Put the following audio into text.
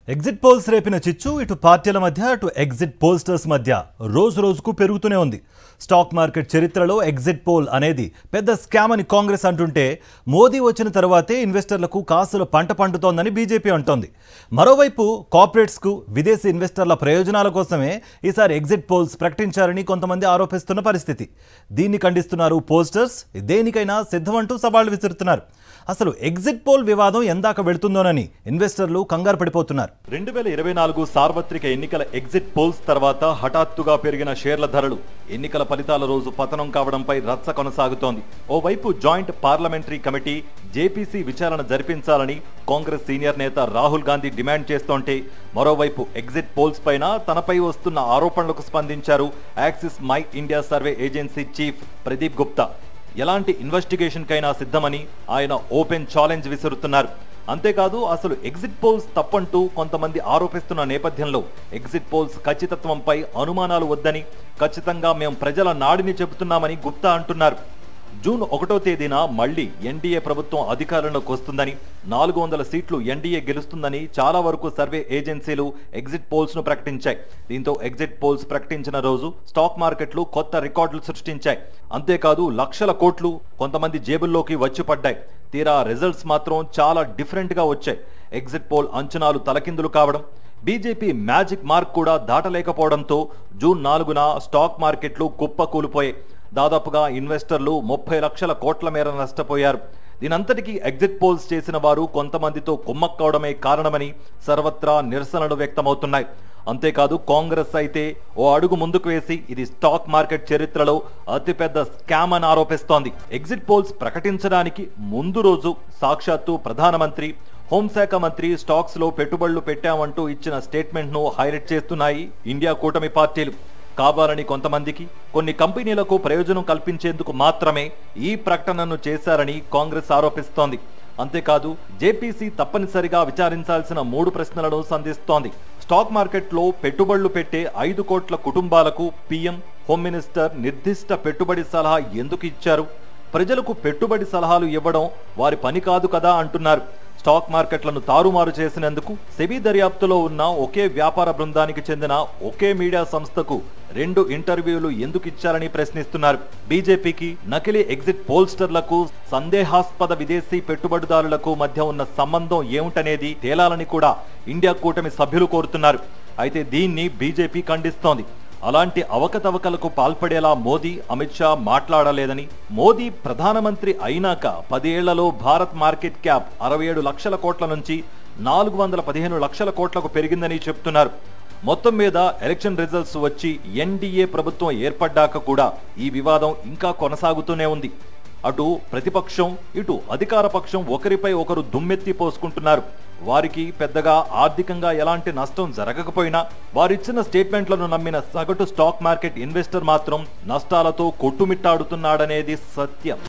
exit polls రేపిన చిచ్చు ఇటు పార్టీల మధ్య అటు ఎగ్జిట్ పోల్స్టర్స్ మధ్య రోజు రోజుకు పెరుగుతూనే ఉంది స్టాక్ మార్కెట్ చరిత్రలో ఎగ్జిట్ పోల్ అనేది పెద్ద స్కామ్ అని కాంగ్రెస్ అంటుంటే మోదీ వచ్చిన తర్వాతే ఇన్వెస్టర్లకు కాసుల పంట పండుతోందని బీజేపీ అంటోంది మరోవైపు కార్పొరేట్స్కు విదేశీ ఇన్వెస్టర్ల ప్రయోజనాల కోసమే ఈసారి ఎగ్జిట్ పోల్స్ ప్రకటించారని కొంతమంది ఆరోపిస్తున్న పరిస్థితి దీన్ని ఖండిస్తున్నారు పోస్టర్స్ దేనికైనా సిద్ధమంటూ సవాళ్లు విసురుతున్నారు అసలు ఎగ్జిట్ పోల్ వివాదం ఎందాక వెళుతుందోనని ఇన్వెస్టర్లు కంగారు పడిపోతున్నారు రెండు వేల ఇరవై నాలుగు సార్వత్రిక ఎన్నికల ఎగ్జిట్ పోల్స్ తర్వాత హఠాత్తుగా పెరిగిన షేర్ల ధరలు ఎన్నికల ఫలితాల రోజు పతనం కావడంపై రచ్చ కొనసాగుతోంది ఓవైపు జాయింట్ పార్లమెంటరీ కమిటీ జేపీసీ విచారణ జరిపించాలని కాంగ్రెస్ సీనియర్ నేత రాహుల్ గాంధీ డిమాండ్ చేస్తోంటే మరోవైపు ఎగ్జిట్ పోల్స్ పైన తనపై వస్తున్న ఆరోపణలకు స్పందించారు Axis My India survey agency chief Pradeep Gupta ఎలాంటి ఇన్వెస్టిగేషన్ కైనా సిద్ధమని ఆయన ఓపెన్ ఛాలెంజ్ విసురుతున్నారు అంతేకాదు అసలు ఎగ్జిట్ పోల్స్ తప్పంటూ కొంతమంది ఆరోపిస్తున్న నేపథ్యంలో ఎగ్జిట్ పోల్స్ ఖచ్చితత్వంపై అనుమానాలు వద్దని ఖచ్చితంగా మేము ప్రజల నాడిని చెబుతున్నామని గుప్తా అంటున్నారు జూన్ ఒకటో తేదీన మళ్లీ ఎన్డీఏ ప్రభుత్వం అధికారంలోకి వస్తుందని నాలుగు వందల సీట్లు ఎన్డీఏ గెలుస్తుందని చాలా వరకు సర్వే ఏజెన్సీలు ఎగ్జిట్ పోల్స్ ను ప్రకటించాయి దీంతో ఎగ్జిట్ పోల్స్ ప్రకటించిన రోజు స్టాక్ మార్కెట్లు కొత్త రికార్డులు సృష్టించాయి అంతేకాదు లక్షల కోట్లు కొంతమంది జేబుల్లోకి వచ్చి పడ్డాయి తీరా రిజల్ట్స్ మాత్రం చాలా డిఫరెంట్ గా వచ్చాయి ఎగ్జిట్ పోల్ అంచనాలు తలకిందులు కావడం బీజేపీ మ్యాజిక్ మార్క్ కూడా దాటలేకపోవడంతో జూన్ నాలుగున స్టాక్ మార్కెట్లు కుప్పకూలిపోయాయి దాదాపుగా ఇన్వెస్టర్లు ముప్పై లక్షల కోట్ల మేర నష్టపోయారు దీనంతటికీ ఎగ్జిట్ పోల్స్ చేసిన వారు కొంతమందితో కుమ్మక్కవడమే కారణమని సర్వత్రా నిరసనలు వ్యక్తమవుతున్నాయి అంతేకాదు కాంగ్రెస్ అయితే ఓ అడుగు ముందుకు వేసి ఇది స్టాక్ మార్కెట్ చరిత్రలో అతిపెద్ద స్కామ్ అని ఆరోపిస్తోంది ఎగ్జిట్ పోల్స్ ప్రకటించడానికి ముందు రోజు సాక్షాత్తు ప్రధానమంత్రి హోంశాఖ మంత్రి స్టాక్స్ లో పెట్టుబడులు పెట్టామంటూ ఇచ్చిన స్టేట్మెంట్ ను హైలైట్ చేస్తున్నాయి ఇండియా కూటమి పార్టీలు కావాలని కొంతమందికి కొన్ని కంపెనీలకు ప్రయోజనం కల్పించేందుకు మాత్రమే ఈ ప్రకటనను చేశారని కాంగ్రెస్ ఆరోపిస్తోంది అంతేకాదు జేపీసీ తప్పనిసరిగా విచారించాల్సిన మూడు ప్రశ్నలను సంధిస్తోంది స్టాక్ మార్కెట్లో పెట్టుబడులు పెట్టే ఐదు కోట్ల కుటుంబాలకు పీఎం హోమ్ మినిస్టర్ నిర్దిష్ట పెట్టుబడి సలహా ఎందుకు ఇచ్చారు ప్రజలకు పెట్టుబడి సలహాలు ఇవ్వడం వారి పని కాదు కదా అంటున్నారు స్టాక్ మార్కెట్లను తారుమారు చేసినందుకు సెబీ దర్యాప్తులో ఉన్న ఒకే వ్యాపార బృందానికి చెందిన ఒకే మీడియా సంస్థకు రెండు ఇంటర్వ్యూలు ఎందుకు ఇచ్చారని ప్రశ్నిస్తున్నారు బీజేపీకి నకిలీ ఎగ్జిట్ పోల్స్టర్లకు సందేహాస్పద విదేశీ పెట్టుబడిదారులకు మధ్య ఉన్న సంబంధం ఏమిటనేది తేలాలని కూడా ఇండియా కూటమి సభ్యులు కోరుతున్నారు అయితే దీన్ని బీజేపీ ఖండిస్తోంది అలాంటి అవకతవకలకు పాల్పడేలా మోదీ అమిత్ షా మాట్లాడలేదని మోదీ ప్రధానమంత్రి అయినాక పదేళ్లలో భారత్ మార్కెట్ క్యాప్ అరవై ఏడు లక్షల కోట్ల నుంచి నాలుగు వందల పదిహేను లక్షల కోట్లకు పెరిగిందని చెప్తున్నారు మొత్తం మీద ఎలక్షన్ రిజల్ట్స్ వచ్చి ఎన్డీఏ ప్రభుత్వం ఏర్పడ్డాక కూడా ఈ వివాదం ఇంకా కొనసాగుతూనే ఉంది అటు ప్రతిపక్షం ఇటు అధికార పక్షం ఒకరిపై ఒకరు దుమ్మెత్తి పోసుకుంటున్నారు వారికి పెద్దగా ఆర్థికంగా ఎలాంటి నష్టం జరగకపోయినా వారిచ్చిన స్టేట్మెంట్లను నమ్మిన సగటు స్టాక్ మార్కెట్ ఇన్వెస్టర్ మాత్రం నష్టాలతో కొట్టుమిట్టాడుతున్నాడనేది సత్యం